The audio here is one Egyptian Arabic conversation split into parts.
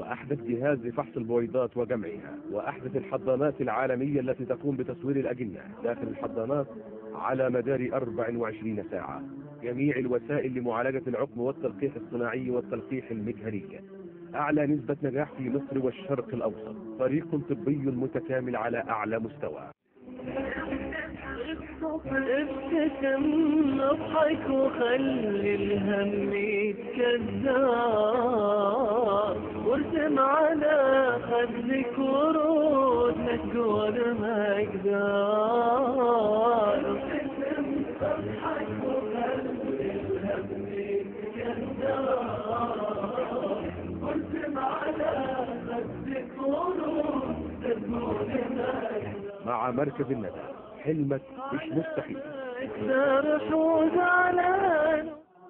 وأحدث جهاز لفحص البويضات وجمعها وأحدث الحضانات العالمية التي تقوم بتصوير الأجنة داخل الحضانات على مدار 24 ساعة جميع الوسائل لمعالجة العقم والتلقيح الصناعي والتلقيح المجهري أعلى نسبة نجاح في مصر والشرق الأوسط فريق طبي متكامل على أعلى مستوى ابتسم اضحك وخلي الهم يتكدر وارسم على خدك ورود تقول ما اقدر ابتسم اضحك وخلي الهم يتكدر وارسم على خدك ورود تقول ما اقدر مع مركز الندى حلمك مش مستحيل اكثر حوز على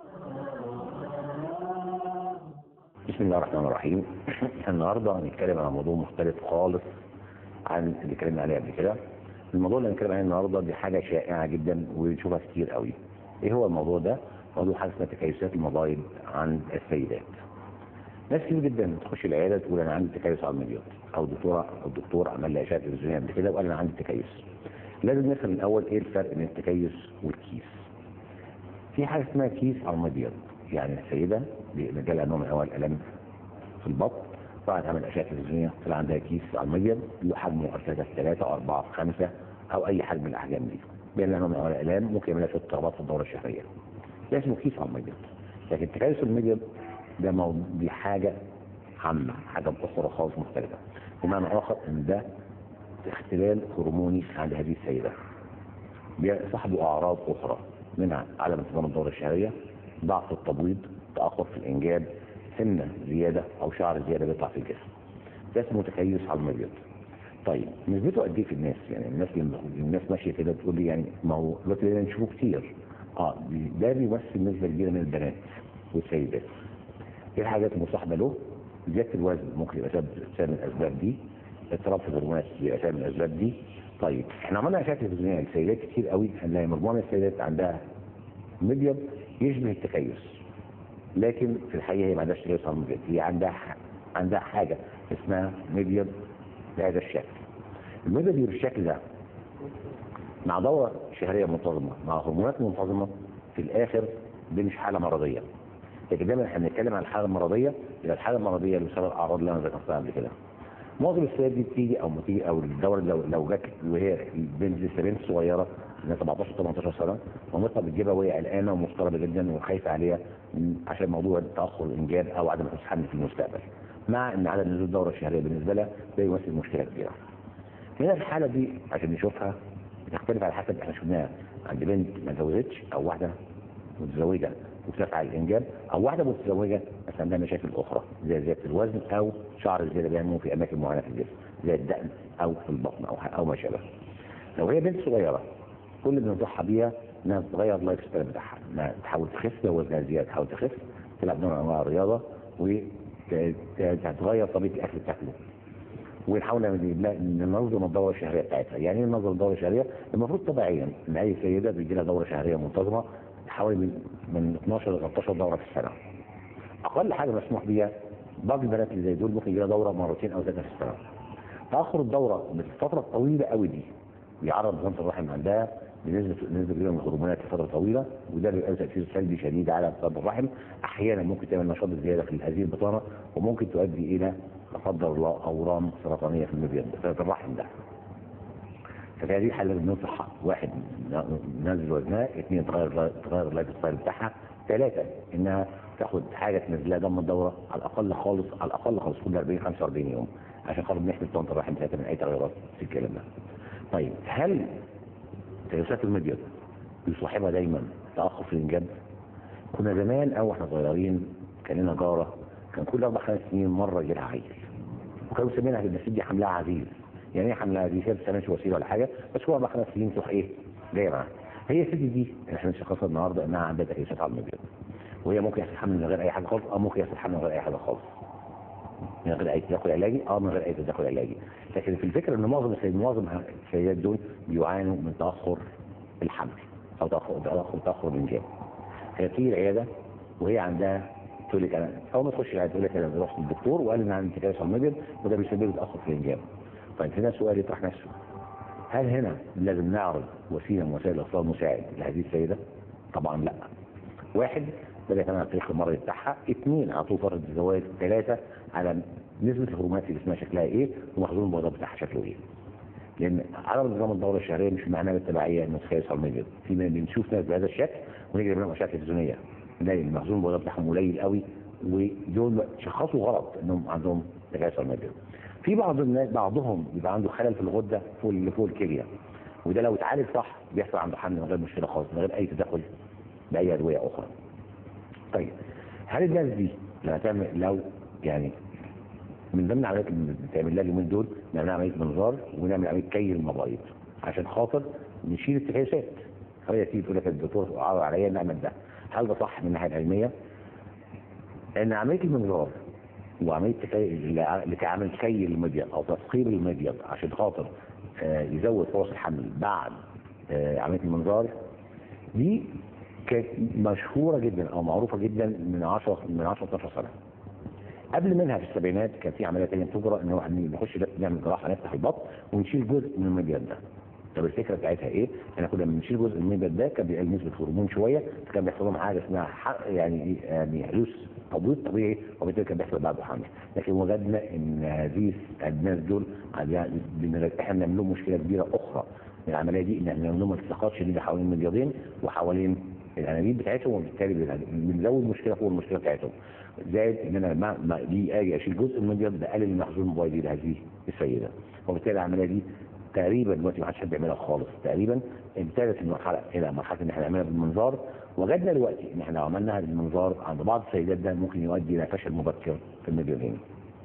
بسم الله الرحمن الرحيم النهارده هنتكلم عن موضوع مختلف خالص عن اللي اتكلمنا عليه قبل كده الموضوع اللي هنتكلم عليه النهارده دي حاجه شائعه جدا وبنشوفها كتير قوي ايه هو الموضوع ده موضوع حاجه اسمها تكيسات المبايض عند السيدات ناس كتير جدا تخش العياده تقول انا عندي تكيس على المبيض او دكتوره او الدكتور عمل لي اشعه تلفزيونيه قبل كده وقال انا عندي تكيس لازم نفهم الاول ايه الفرق بين التكيس والكيس في حاجه اسمها كيس على المبيض يعني السيده جالها نوع من انواع الالم في البطن طلعت عمل اشعه تلفزيونيه طلع عندها كيس على المبيض له حجمه ارتفاع ثلاثه او اربعه او خمسه او اي حجم من الاحجام دي بين لها نوع من انواع الالام ممكن يعملها شويه اضطرابات في الدوره الشهريه ده اسمه كيس على المبيض لكن تكيس المبيض ده موضوع دي حاجه عامه حاجه اخرى خالص مختلفه بمعنى اخر ان ده اختلال هرموني عند هذه السيده بيصاحبه اعراض اخرى منها عدم انتظام الدوره الشهريه ضعف التبويض تاخر في الانجاب سنه زياده او شعر زياده بيطلع في الجسم ده اسمه تكيس على المبيض طيب نسبته قد ايه في الناس يعني الناس لما الناس ماشيه كده تقول لي يعني ما هو دلوقتي ده نشوفه كتير اه ده بيمثل نسبه كبيره من البنات والسيدات ايه الحاجات المصاحبه له زياده الوزن ممكن يبقى سبب سبب من الاسباب دي اضطراب في الهرمونات يبقى سبب من الاسباب دي طيب احنا عملنا اشعه تلفزيونيه لسيدات كتير قوي هنلاقي مجموعه من السيدات عندها مبيض يشبه التكيس لكن في الحقيقه هي ما عندهاش تكيس على المبيض هي عندها ح- عندها حاجه اسمها مبيض بهذا الشكل المبيض بالشكل ده مع دوره شهريه منتظمه مع هرمونات منتظمه في الاخر دي مش حاله مرضيه لكن دايما احنا بنتكلم عن الحاله المرضيه يبقى الحاله المرضيه اللي بسبب الاعراض اللي انا ذكرتها قبل كده معظم السيدات دي بتيجي او بتيجي او الدوره لو لو جت وهي بنت لسه بنت صغيره من 17 18 سنه مامتها بتجيبها وهي قلقانه ومضطربه جدا وخايفه عليها م- عشان موضوع تاخر الانجاب او عدم حدوث حمل في المستقبل مع ان عدم نزول الدوره الشهريه بالنسبه لها ده يمثل مشكله كبيره. هنا الحاله دي عشان نشوفها بتختلف على حسب احنا شفناها عند بنت ما اتجوزتش او واحده متزوجه وتسعى الانجاب او واحده متزوجه بس عندها مشاكل اخرى زي زياده الوزن او شعر الزياده بينمو في اماكن معينه في الجسم زي الدقن او في البطن او او ما شابه. لو هي بنت صغيره كل اللي بننصحها بيها انها تغير اللايف ستايل بتاعها انها تحاول تخس لو وزنها زياده تحاول تخس تلعب نوع من انواع الرياضه وتغير طريقه الاكل اللي بتاكله ونحاول نعمل- ننظم الدوره الشهريه بتاعتها، يعني ايه ننظم الدوره الشهريه؟ المفروض طبيعيا ان اي سيده بيجي لها دوره شهريه منتظمه حوالي من من 12 ل 13 دوره في السنه. اقل حاجه مسموح بيها بعض البنات اللي زي دول ممكن يجي لها دوره مرتين او ثلاثه في السنه. تاخر الدوره بالفتره الطويله قوي دي بيعرض نظام الرحم عندها بنسبه نسبه كبيره من الهرمونات لفتره طويله وده بيبقى له تاثير سلبي شديد على نظام الرحم احيانا ممكن تعمل نشاط زياده في هذه البطانه وممكن تؤدي الى لا قدر الله اورام سرطانيه في المبيض في الرحم ده. ففي هذه الحاله بننصح واحد ننزل وزنها اثنين تغير تغير اللايف ستايل بتاعها ثلاثه انها تاخد حاجه تنزل لها دم الدوره على الاقل خالص على الاقل خالص كل 40 45 يوم عشان خاطر نحمي طنط الرحم بتاعتها من اي تغيرات في الكلام ده. طيب هل تيسات المبيض يصاحبها دايما تاخر في الانجاب؟ كنا زمان او احنا صغيرين كان لنا جاره كان كل اربع خمس سنين مره يجي لها عيل وكانوا مسمينها النسيج دي حملها عزيز يعني ايه حملها عزيز هي بتستعملش وسيله ولا حاجه بس كل اربع خمس سنين تروح ايه جايه معاها هي الست دي احنا بنشخصها النهارده انها عندها تكيسات على المبيض وهي ممكن يحصل حمل من غير اي حاجه خالص اه ممكن يحصل حمل من غير اي حاجه خالص من غير اي تدخل علاجي اه من غير اي تدخل علاجي لكن في الفكره ان معظم السيد معظم السيدات دول بيعانوا من تاخر الحمل او تاخر تاخر تاخر الانجاب هي بتيجي العياده وهي عندها تقول لك انا اول ما تخش العياده تقول لك انا رحت للدكتور وقال لي ان عندي تكيس المبيض وده بيسبب لي تاخر في الانجاب طيب هنا سؤال يطرح نفسه هل هنا لازم نعرض وسيله من وسائل الاطفال المساعد لهذه السيده؟ طبعا لا واحد بدأ كمان على تاريخ المرض بتاعها اثنين على طول فتره الزواج ثلاثه على نسبه الهرمونات اللي اسمها شكلها ايه ومخزون البيضاء بتاعها شكله ايه لان عدم نظام الدوره الشهريه مش معناه بالتبعيه انه تخيل المبيض في ناس بنشوف ناس بهذا الشكل ونيجي نعمل اشعه تلفزيونيه نلاقي المخزون البيضاء بتاعهم قليل قوي ودول شخصوا غلط انهم عندهم تكيس المبيض في بعض الناس بعضهم بيبقى عنده خلل في الغده فوق اللي فوق الكليه وده لو اتعالج صح بيحصل عنده حمل من غير مشكله خالص من غير اي تدخل باي ادويه اخرى طيب هل الناس دي لما تعمل لو يعني من ضمن العمليات اللي بتعمل لها اليومين دول نعمل عمليه منظار ونعمل عمليه كي المبايض عشان خاطر نشيل التكيسات هي تيجي تقول لك الدكتور عرض عليا نعمل ده هل ده صح من الناحيه العلميه؟ ان عمليه المنظار وعمليه تكي... اللي كعمل كي المبيض او تثقيل المبيض عشان خاطر آه يزود فرص الحمل بعد آه عمليه المنظار دي كانت مشهورة جدا او معروفة جدا من 10 من 10 12 سنة قبل منها في السبعينات كان في عملية تانية تجرى ان هو نخش نعمل جراحة نفتح البطن ونشيل جزء من المبيض ده طب الفكرة بتاعتها ايه؟ احنا كنا بنشيل جزء من المبيض ده كان بيقل نسبة هرمون شوية فكان بيحصل لهم حاجة اسمها حق يعني ايه يعني حدوث تبويض طبيعي وبالتالي كان بيحصل بعده حمل لكن وجدنا ان هذه الناس دول احنا بنعمل لهم مشكلة كبيرة اخرى من العملية دي ان احنا بنعمل لهم التصاقات شديدة حوالين المبيضين وحوالين الانابيب بتاعتهم وبالتالي بنزود مشكله فوق المشكله بتاعتهم زائد ان انا ما, ما دي اجي اشيل جزء من المبيض بقلل المخزون المبيضي لهذه السيده وبالتالي العمليه دي تقريبا دلوقتي ما حدش حد بيعملها خالص تقريبا انتهت المرحله الى مرحله ان احنا نعملها بالمنظار وجدنا دلوقتي ان احنا لو عملناها بالمنظار عند بعض السيدات ده ممكن يؤدي الى فشل مبكر في المبيضين.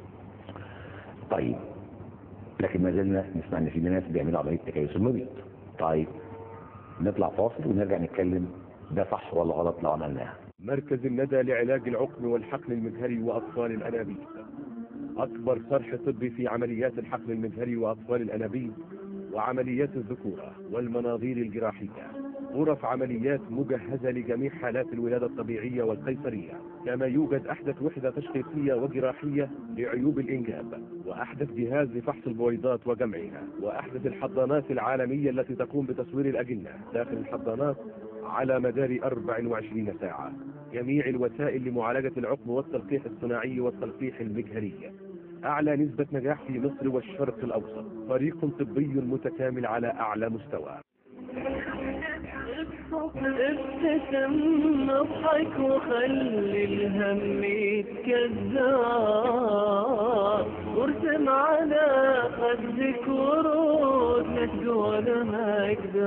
طيب لكن ما زلنا نسمع ان في ناس بيعملوا عمليه تكيس المبيض. طيب نطلع فاصل ونرجع نتكلم ده صح ولا غلط لو عملناها مركز الندى لعلاج العقم والحقن المجهري وأطفال الأنابيب أكبر صرح طبي في عمليات الحقن المجهري وأطفال الأنابيب وعمليات الذكورة والمناظير الجراحية غرف عمليات مجهزة لجميع حالات الولادة الطبيعية والقيصرية كما يوجد أحدث وحدة تشخيصية وجراحية لعيوب الإنجاب وأحدث جهاز لفحص البويضات وجمعها وأحدث الحضانات العالمية التي تقوم بتصوير الأجنة داخل الحضانات على مدار 24 ساعة جميع الوسائل لمعالجة العقم والتلقيح الصناعي والتلقيح المجهري أعلى نسبة نجاح في مصر والشرق الأوسط فريق طبي متكامل على أعلى مستوى ابتسم اضحك وخلي الهم يتكدر وارسم على خدك ورود نسجون ما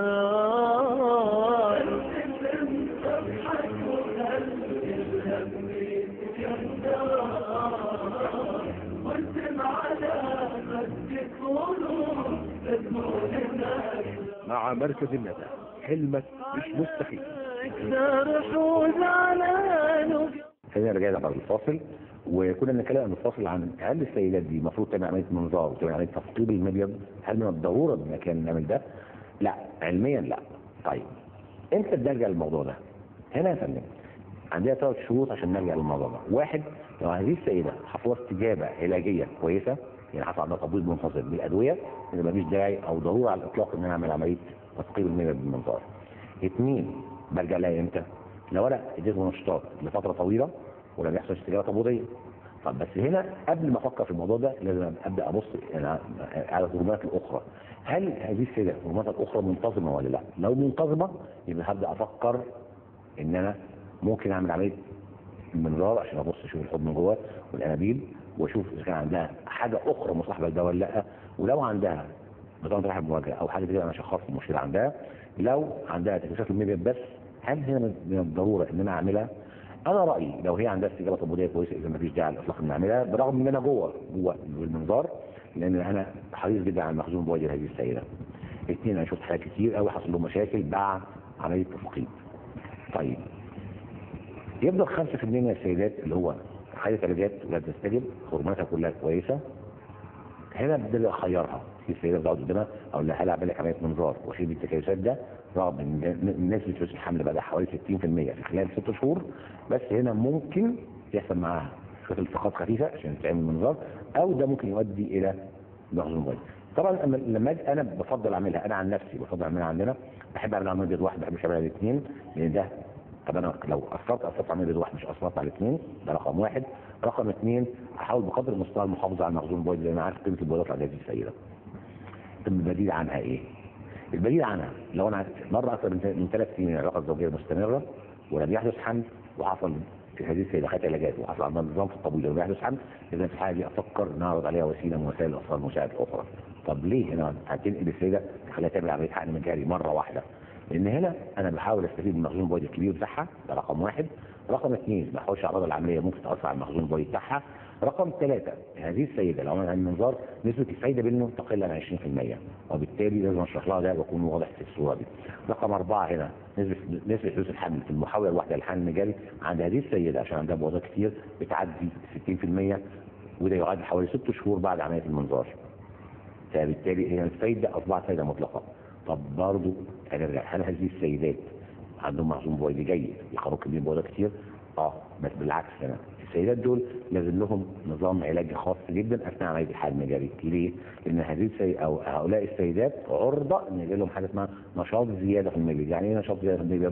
يقدر ابتسم اضحك وخلي الهم يتكدر وارسم على خدك ورود نسجون ما يقدر مع مركز الندى حلمك مش مستحيل اكثر وزعلان خلينا رجعنا بعد الفاصل وكنا بنتكلم عن الفاصل عن هل السيدات دي المفروض تعمل عمليه منظار وتعمل عمليه تثقيب المبيض هل من الضروره ان كان نعمل ده؟ لا علميا لا طيب امتى بنرجع للموضوع ده؟ هنا يا فندم عندنا ثلاث شروط عشان نرجع للموضوع ده واحد لو هذه السيده حصلت استجابه علاجيه كويسه يعني حصل عندها تبويض منفصل بالادويه يبقى مفيش داعي او ضروره على الاطلاق ان انا اعمل عمليه تثقيب المبيض بالمنظار اثنين برجع لها امتى؟ لو انا اديته نشاطات لفتره طويله ولم يحصل استجابه تبويضيه طب بس هنا قبل ما افكر في الموضوع ده لازم ابدا ابص يعني على الهرمونات الاخرى هل هذه السيده الهرمونات الاخرى منتظمه ولا لا؟ لو منتظمه يبقى هبدا افكر ان انا ممكن اعمل عمليه منظار عشان ابص اشوف الحب من جوه والانابيب واشوف اذا كان عندها حاجه اخرى مصاحبه لده ولا لا ولو عندها بطانه رحم مواجهه او حاجه كده انا شخصت المشكله عندها لو عندها تكيسات المبيض بس هل هنا من الضروره ان انا اعملها؟ انا رايي لو هي عندها استجابه طبيعيه كويسه اذا ما فيش داعي على الاطلاق ان اعملها برغم ان انا جوه جوه المنظار لان انا حريص جدا على المخزون بوجه هذه السيده. اثنين انا شفت حالات كتير قوي حصل لهم مشاكل بعد عمليه تفقيد. طيب يفضل 5% من السيدات اللي هو خدت علاجات ولا بتستجب هرموناتها كلها كويسه هنا بدل اخيرها في السيده بتقعد قدامها اقول لها هل اعمل لك عمليه منظار واشيل التكيسات ده رغم ان نسبه فلوس الحمل بقى حوالي 60% في خلال ست شهور بس هنا ممكن يحصل معاها شويه التقاط خفيفه عشان تعمل منظار او ده ممكن يؤدي الى مخزون بويض طبعا أما لما أجي انا بفضل اعملها انا عن نفسي بفضل اعملها عندنا بحب اعمل على مبيض واحد ما بحبش اعملها الاثنين لان ده طب انا لو اثرت اثرت على مبيض واحد مش اثرت على الاثنين ده رقم واحد رقم اثنين احاول بقدر المستطاع المحافظه على مخزون البويض لان انا عارف قيمه البويضات على هذه السيده طب البديل عنها ايه؟ البديل عنها لو انا مره اكثر من من ثلاث سنين العلاقه الزوجيه مستمره ولم يحدث حمل وحصل في هذه السيده خدت علاجات وحصل عندها نظام في التبويض ولم يحدث حمل اذا في الحاله دي افكر نعرض عليها وسيله من وسائل الاطفال المساعده الاخرى طب ليه هنا هتنقل السيده تخليها تعمل عمليه حقن مجاري مره واحده لان هنا انا بحاول استفيد من مخزون البويض الكبير بتاعها ده رقم واحد رقم اثنين ما احاولش اعراض العمليه ممكن تاثر على المخزون البويض بتاعها رقم ثلاثة هذه السيدة لو عملت منظار نسبة الفايدة بينه تقل عن 20% وبالتالي لازم اشرح لها ده واكون واضح في الصورة دي. رقم أربعة هنا نسبة نسبة حدوث الحمل في المحاولة الواحدة للحمل المجاري عند هذه السيدة عشان عندها بوظات كتير بتعدي 60% وده يعادل حوالي ست شهور بعد عملية المنظار. فبالتالي هي الفايدة أصبحت فايدة مطلقة. طب برضه هنرجع هل هذه السيدات عندهم مخزون بويضي جيد يخرجوا كمية بويضات كتير؟ اه بس بالعكس هنا السيدات دول لازم لهم نظام علاجي خاص جدا اثناء عمليه الحمل المجاري ليه؟ لان هذه السي... او هؤلاء السيدات عرضه ان يجي لهم حاجه اسمها نشاط زياده في المبيض، يعني ايه نشاط زياده في المبيض؟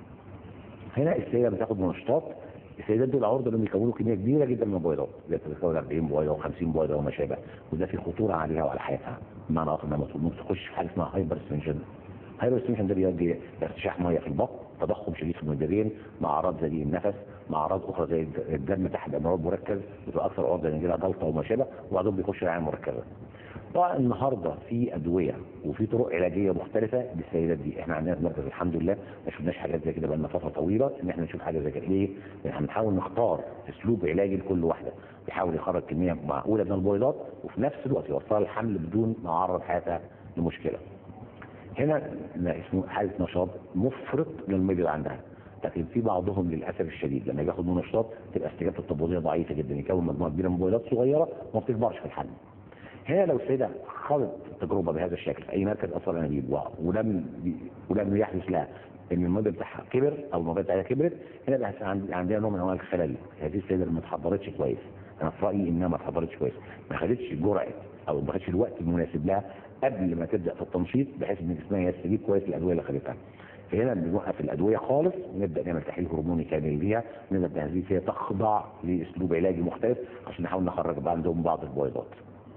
هنا السيده بتاخد منشطات السيدات دول عرضه انهم يكونوا كميه كبيره جدا من البويضات زي تتكون 40 بويضه و50 بويضه وما شابه وده في خطوره عليها وعلى حياتها بمعنى اخر انها ممكن تخش في حاجه اسمها هايبر ستنشن هايبر ستنشن ده بيؤدي ارتشاح ميه في البطن تضخم شديد في المدرين مع اعراض زي النفس مع اعراض اخرى زي الدم تحت امراض مركز بتبقى اكثر عرضه لان جلطه وما شابه وبعدين بيخش رعايه مركزه. طبعا النهارده في ادويه وفي طرق علاجيه مختلفه للسيدات دي احنا عندنا في المركز الحمد لله ما شفناش حاجات زي كده بقالنا فتره طويله ان احنا نشوف حاجه زي كده ليه؟ لان احنا بنحاول نختار اسلوب علاجي لكل واحده بيحاول يخرج كميه معقوله من البويضات وفي نفس الوقت يوصلها الحمل بدون ما يعرض حياتها لمشكله. هنا اسمه حاله نشاط مفرط للمبيض عندها لكن في بعضهم للاسف الشديد لما ياخد منشطات تبقى استجابته التبويضيه ضعيفه جدا يكون مجموعه كبيره من بويضات صغيره وما بتكبرش في الحمل. هنا لو السيده خاضت تجربه بهذا الشكل في اي مركز اطفال انابيب ولم ولم يحدث لها ان المبيض بتاعها كبر او المبيض بتاعها كبرت هنا بقى عندنا نوع من انواع الخلل هذه السيده اللي ما اتحضرتش كويس انا في رايي انها ما اتحضرتش كويس ما خدتش جرعه او ما خدتش الوقت المناسب لها قبل ما تبدا في التنشيط بحيث ان جسمها يستجيب كويس للادويه اللي خدتها فهنا بنوقف الادويه خالص ونبدا نعمل تحليل هرموني كامل ليها نبدا هذه هي تخضع لاسلوب علاجي مختلف عشان نحاول نخرج بقى عندهم بعض البويضات.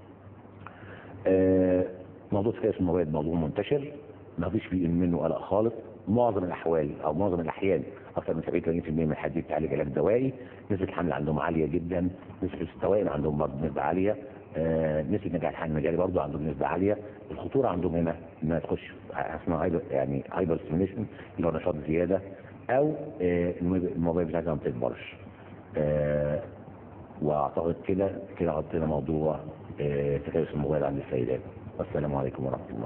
آه موضوع سكاس المواد موضوع منتشر ما فيش فيه منه قلق خالص معظم الاحوال او معظم الاحيان اكثر من 70 80% من الحالات دي بتعالج علاج دوائي نسبه الحمل عندهم عاليه جدا نسبه التوائم عندهم برضه نسبه عاليه آه نسبه نجاح الحمل المجاري برضه عندهم نسبه عاليه الخطوره عندهم هنا انها تخش اسمها هايبر يعني هايبر ستيميليشن اللي هو نشاط زياده او آه الموبايل بتاعتها ما بتكبرش آه واعتقد كده كده غطينا موضوع آه تكيس الموبايل عند السيدات والسلام عليكم ورحمه الله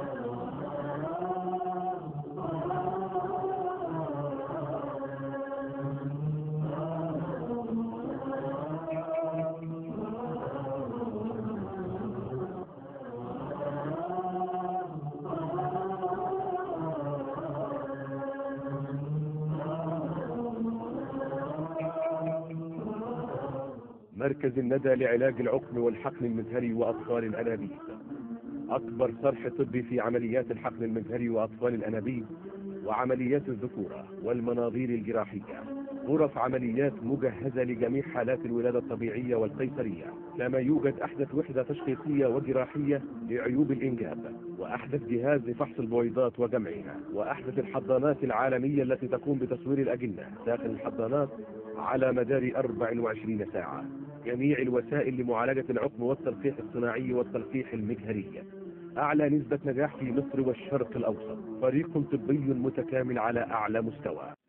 مركز الندى لعلاج العقم والحقن المزهري وأطفال الأنابيب أكبر صرح طبي في عمليات الحقن المزهري وأطفال الأنابيب وعمليات الذكورة والمناظير الجراحية غرف عمليات مجهزة لجميع حالات الولادة الطبيعية والقيصرية كما يوجد أحدث وحدة تشخيصية وجراحية لعيوب الإنجاب وأحدث جهاز لفحص البويضات وجمعها وأحدث الحضانات العالمية التي تقوم بتصوير الأجنة داخل الحضانات على مدار 24 ساعة جميع الوسائل لمعالجة العقم والتلقيح الصناعي والتلقيح المجهري أعلى نسبة نجاح في مصر والشرق الأوسط فريق طبي متكامل على أعلى مستوى